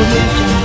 audio jungle.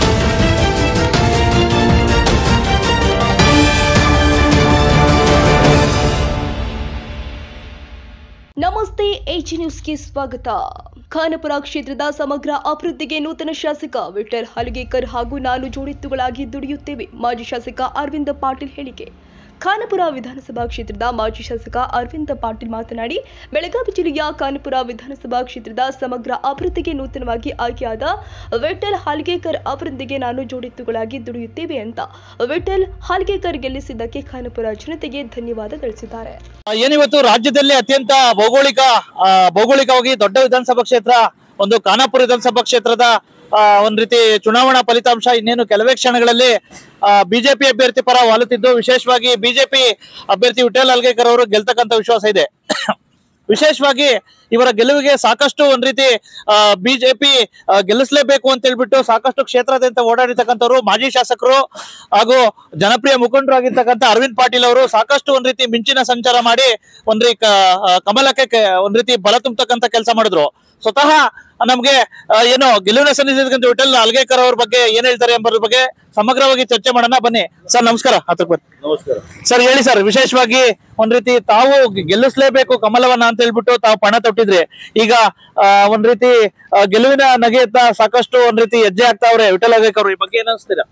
ನಮಸ್ತೆ age ನ್ಯೂಸ್ಗೆ ಸ್ವಾಗತ ಖಾನಪುರ ಕ್ಷೇತ್ರದ ಸಮಗ್ರ ಅಭಿವೃದ್ಧಿಗೆ ನೂತನ ಶಾಸಕ ವಿಠಲ್ ಹಲಗೇಕರ್ ಹಾಗೂ ನಾನು ಜೋಡೆತ್ತುಗಳಾಗಿ ದುಡಿಯುತ್ತೇವೆ ಮಾಜಿ ಶಾಸಕ ಅರವಿಂದ ಪಾಟೀಲ್ ಹೇಳಿಕೆ ಖಾನಪುರ ವಿಧಾನಸಭಾ ಕ್ಷೇತ್ರದ ಮಾಜಿ ಶಾಸಕ ಅರವಿಂದ ಪಾಟೀಲ್ ಮಾತನಾಡಿ ಬೆಳಗಾವಿ ಜಿಲ್ಲೆಯ ಖಾನಪುರ ವಿಧಾನಸಭಾ ಕ್ಷೇತ್ರದ ಸಮಗ್ರ ಅಭಿವೃದ್ಧಿಗೆ ನೂತನವಾಗಿ ಆಯ್ಕೆಯಾದ ವಿಠಲ್ ಹಾಲ್ಗೇಕರ್ ಅವರೊಂದಿಗೆ ನಾನು ಜೋಡೆತ್ತುಗಳಾಗಿ ದುಡಿಯುತ್ತೇವೆ ಅಂತ ವಿಠಲ್ ಹಾಲ್ಗೇಕರ್ ಗೆಲ್ಲಿಸಿದ್ದಕ್ಕೆ ಖಾನಪುರ ಜನತೆಗೆ ಧನ್ಯವಾದ ತಿಳಿಸಿದ್ದಾರೆ ಏನಿವತ್ತು ರಾಜ್ಯದಲ್ಲಿ ಅತ್ಯಂತ ಭೌಗೋಳಿಕ ಆ, ಭೌಗೋಳಿಕವಾಗಿ ದೊಡ್ಡ ವಿಧಾನಸಭಾ ಕ್ಷೇತ್ರ ಒಂದು ಖಾನಾಪುರ ವಿಧಾನಸಭಾ ಕ್ಷೇತ್ರದ ಆ, ಒಂದ್ ರೀತಿ ಚುನಾವಣಾ ಫಲಿತಾಂಶ ಇನ್ನೇನು ಕೆಲವೇ ಕ್ಷಣಗಳಲ್ಲಿ ಬಿಜೆಪಿ ಅಭ್ಯರ್ಥಿ ಪರ ವಾಲುತ್ತಿದ್ದು ವಿಶೇಷವಾಗಿ ಬಿಜೆಪಿ ಅಭ್ಯರ್ಥಿ ವಿಠಲ್ ಅಲ್ಗೇಕರ್ ಅವರು ಗೆಲ್ತಕ್ಕಂತ ವಿಶ್ವಾಸ ಇದೆ ವಿಶೇಷವಾಗಿ ಇವರ ಗೆಲುವಿಗೆ ಸಾಕಷ್ಟು ಒಂದ್ ರೀತಿ ಬಿಜೆಪಿ ಗೆಲ್ಲಿಸಲೇಬೇಕು ಅಂತ ಹೇಳ್ಬಿಟ್ಟು ಸಾಕಷ್ಟು ಕ್ಷೇತ್ರಾದ್ಯಂತ ಓಡಾಡಿರ್ತಕ್ಕಂಥವ್ರು ಮಾಜಿ ಶಾಸಕರು ಹಾಗೂ ಜನಪ್ರಿಯ ಮುಖಂಡರಾಗಿರ್ತಕ್ಕಂಥ ಅರವಿಂದ್ ಪಾಟೀಲ್ ಅವರು ಸಾಕಷ್ಟು ಒಂದ್ ರೀತಿ ಮಿಂಚಿನ ಸಂಚಾರ ಮಾಡಿ ಒಂದ್ ರೀ ಕ- ಆ, ಕಮಲಕ್ಕೆ ಕೆ- ಒಂದ್ ರೀತಿ ಬಲ ತುಂಬತಕ್ಕಂತ ಕೆಲಸ ಮಾಡಿದ್ರು ಸ್ವತಃ ನಮ್ಗೆ ಆ, ಏನು ಗೆಲುವಿನ ಸನ್ನಿಧಿಸಿದಂತ ವಿಠಲ್ ಅಲ್ಗೇಕರ್ ಅವ್ರ ಬಗ್ಗೆ ಏನ್ ಹೇಳ್ತಾರೆ ಎಂಬುದ್ರ ಬಗ್ಗೆ ಸಮಗ್ರವಾಗಿ ಚರ್ಚೆ ಮಾಡೋಣ ಬನ್ನಿ ಸರ್ ನಮಸ್ಕಾರ ಹತ್ತಕ್ಕೆ ಬರ್ರಿ ನಮಸ್ಕಾರ ಸರ್ ಹೇಳಿ ಸರ್ ವಿಶೇಷವಾಗಿ ಒಂದ್ ರೀತಿ ತಾವು ಗೆಲ್ಲಿಸ್ಲೇಬೇಕು ಕಮಲವನ್ನ ಅಂತ ಹೇಳ್ಬಿಟ್ಟು ತಾವು ಪಣ ತೊಟ್ಟಿದ್ರಿ ಈಗ ಆ, ಒಂದ್ ರೀತಿ ಆ, ಗೆಲುವಿನ ನಗೆಯತ್ತ ಸಾಕಷ್ಟು ಒಂದ್ ರೀತಿ ಹೆಜ್ಜೆ ಆಗ್ತಾವ್ರೆ ವಿಠಲ್ ಅಗೇಕರ್ ಅವ್ರು ಈ ಬಗ್ಗೆ ಏನ್ ಅನ್ಸ್ತೀರಾ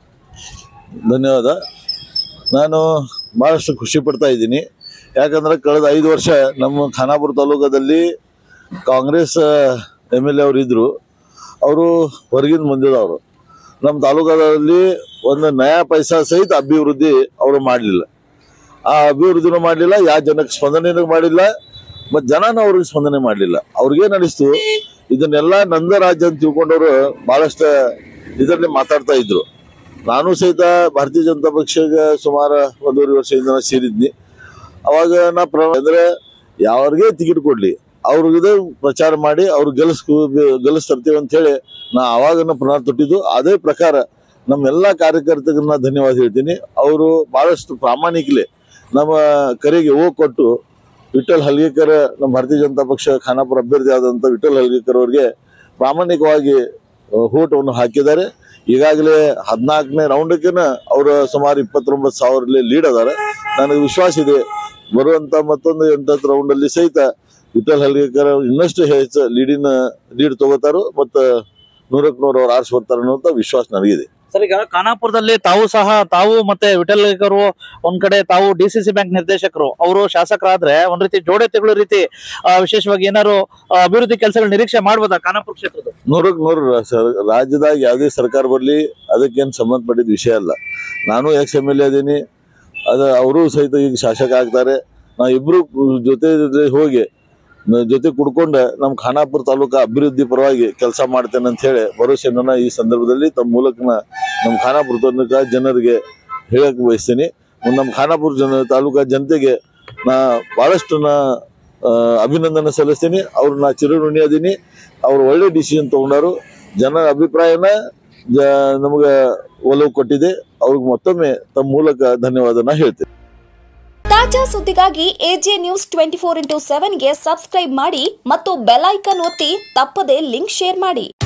ಧನ್ಯವಾದ ನಾನು ಬಹಳಷ್ಟು ಖುಷಿ ಪಡ್ತಾ ಇದ್ದೀನಿ ಯಾಕಂದ್ರೆ ಕಳೆದ ಐದು ವರ್ಷ ನಮ್ಮ ಖಾನಾಪುರ ತಾಲೂಕದಲ್ಲಿ ಕಾಂಗ್ರೆಸ್ ಎಮ್ ಎಲ್ ಎ ಅವರು ಇದ್ರು ಅವರು ಹೊರಗಿಂದ ಬಂದಿದ್ದವರು ನಮ್ಮ ತಾಲೂಕದಲ್ಲಿ ಒಂದು ನಯಾ ಪೈಸಾ ಸಹಿತ ಅಭಿವೃದ್ಧಿ ಅವರು ಮಾಡಲಿಲ್ಲ ಆ ಅಭಿವೃದ್ಧಿನೂ ಮಾಡಲಿಲ್ಲ ಯಾವ ಜನಕ್ಕೆ ಸ್ಪಂದನೆನೂ ಮಾಡಿಲ್ಲ ಮತ್ತು ಜನನೂ ಅವ್ರಿಗೆ ಸ್ಪಂದನೆ ಮಾಡಲಿಲ್ಲ ಅವ್ರಿಗೇನು ಅನಿಸ್ತು ಇದನ್ನೆಲ್ಲ ನಂದ ರಾಜ್ಯ ಅಂತ ತಿಳ್ಕೊಂಡವರು ಭಾಳಷ್ಟು ಇದರಲ್ಲಿ ಮಾತಾಡ್ತಾ ಇದ್ರು ನಾನು ಸಹಿತ ಭಾರತೀಯ ಜನತಾ ಪಕ್ಷಕ್ಕೆ ಸುಮಾರು ಒಂದೂವರೆ ವರ್ಷದಿಂದ ನಾ ಸೇರಿದ್ನಿ ಅವಾಗ ನಾ ಪ್ರ ಅಂದ್ರೆ ಯಾವ್ರಿಗೆ ಟಿಕೆಟ್ ಕೊಡ್ಲಿ ಅವ್ರಿಗೆ ಪ್ರಚಾರ ಮಾಡಿ ಅವ್ರು ಗೆಲ್ಲಿಸ್ ಗೆಲ್ಲಿಸ್ತರ್ತೀವಿ ಅಂತ ಹೇಳಿ ನಾ ಅವಾಗ ಪ್ರಣಾಳ ತೊಟ್ಟಿದ್ದು ಅದೇ ಪ್ರಕಾರ ನಮ್ಮೆಲ್ಲ ಕಾರ್ಯಕರ್ತರಿಗೆ ನಾ ಧನ್ಯವಾದ ಹೇಳ್ತೀನಿ ಅವರು ಬಹಳಷ್ಟು ಪ್ರಾಮಾಣಿಕಲೆ ನಮ್ಮ ಕರೆಗೆ ಹೋಗಿ ಕೊಟ್ಟು ವಿಠಲ್ ಹಲ್ಗೇಕರ್ ನಮ್ಮ ಭಾರತೀಯ ಜನತಾ ಪಕ್ಷ ಖಾನಾಪುರ ಅಭ್ಯರ್ಥಿ ಆದಂತ ವಿಠಲ್ ಹಲ್ಗೇಕರ್ ಅವರಿಗೆ ಪ್ರಾಮಾಣಿಕವಾಗಿ ಓಟವನ್ನು ಹಾಕಿದ್ದಾರೆ ಈಗಾಗಲೇ ಹದಿನಾಲ್ಕನೇ ರೌಂಡಕ್ಕೆನ ಅವರು ಸುಮಾರು ಇಪ್ಪತ್ತೊಂಬತ್ತು ಸಾವಿರ ಲೀಡ್ ಅದಾರೆ ನನಗೆ ವಿಶ್ವಾಸ ಇದೆ ಬರುವಂತ ಮತ್ತೊಂದು ಎಂಟತ್ತು ರೌಂಡ್ ಅಲ್ಲಿ ಸಹಿತ ವಿಠಲ್ ಹಲ್ಗೇಕರ್ ಇನ್ನಷ್ಟು ಹೆಚ್ಚು ಲೀಡಿನ ಲೀಡ್ ತಗೋತಾರೋ ಮತ್ತು ನೂರಕ್ಕೆ ನೂರು ಅವ್ರು ಆರಿಸಿ ಬರ್ತಾರೆ ಅನ್ನುವಂಥ ವಿಶ್ವಾಸ ನನಗಿದೆ ಸರ್ ಈಗ ಖಾನಾಪುರದಲ್ಲಿ ತಾವು ಸಹ ತಾವು ಮತ್ತೆ ವಿಠಲ್ ಅಗೇಕರ್ ಒಂದ್ ಕಡೆ ತಾವು ಡಿ ಸಿ ಸಿ ಬ್ಯಾಂಕ್ ನಿರ್ದೇಶಕರು ಅವರು ಶಾಸಕರಾದ್ರೆ ಒಂದ್ ರೀತಿ ಜೋಡೆತ್ತುಗಳ ರೀತಿ ಆ, ವಿಶೇಷವಾಗಿ ಏನಾದ್ರು ಆ, ಅಭಿವೃದ್ಧಿ ಕೆಲಸಗಳು ನಿರೀಕ್ಷೆ ಮಾಡ್ಬೋದಾ ಖಾನಾಪುರ ಕ್ಷೇತ್ರದ ನೂರಕ್ಕೆ ನೂರು ಸರ್ ರಾಜ್ಯದಾಗ ಯಾವುದೇ ಸರ್ಕಾರ ಬರಲಿ ಅದಕ್ಕೇನು ಸಂಬಂಧಪಟ್ಟಿದ ವಿಷಯ ಅಲ್ಲ ನಾನು ಎಕ್ಸ್ ಎಮ್ ಎಲ್ ಎ ಅದೀನಿ ಅದು ಅವರು ಸಹಿತ ಈಗ ಶಾಸಕ ಆಗ್ತಾರೆ ನಾ ಇಬ್ರು ಜೊತೆ ಜೊತೆ ಹೋಗಿ ನ- ಜೊತೆ ಕುಡ್ಕೊಂಡು ನಮ್ಮ ಖಾನಾಪುರ ತಾಲೂಕು ಅಭಿವೃದ್ಧಿ ಪರವಾಗಿ ಕೆಲಸ ಮಾಡ್ತೇನೆ ಅಂತ ಹೇಳಿ ಭರವಸೆಯನ್ನ ಈ ಸಂದರ್ಭದಲ್ಲಿ ತಮ್ಮ ಮೂಲಕ ನಾ ನಮ್ಮ ಖಾನಾಪುರ ತಾಲೂಕ ಜನರಿಗೆ ಹೇಳಕ್ ಬಯಸ್ತೀನಿ ಮುಂದ್ ನಮ್ಮ ಖಾನಾಪುರ ಜನ ತಾಲೂಕಾ ಜನತೆಗೆ ನಾ ಬಹಳಷ್ಟು ನಾ ಆ, ಅಭಿನಂದನೆ ಸಲ್ಲಿಸ್ತೀನಿ ಅವ್ರು ನಾ ಚಿರಋಣಿ ಅದೀನಿ ಅವ್ರು ಒಳ್ಳೆ ಡಿಸಿಷನ್ ತಗೊಂಡಾರು ಜನರ ಅಭಿಪ್ರಾಯನ ಜ ನಮಗೆ ಒಲವು ಕೊಟ್ಟಿದೆ ಅವ್ರಿಗೆ ಮತ್ತೊಮ್ಮೆ ತಮ್ಮ ಮೂಲಕ ಧನ್ಯವಾದನ ಹೇಳ್ತೀನಿ ತಾಜಾ ಸುದ್ದಿಗಾಗಿ AJ news twenty four into ಸೆವೆನ್ಗೆ ಸಬ್ಸ್ಕ್ರೈಬ್ ಮಾಡಿ ಮತ್ತು ಬೆಲ್ ಐಕನ್ ಒತ್ತಿ ತಪ್ಪದೇ ಲಿಂಕ್ ಶೇರ್ ಮಾಡಿ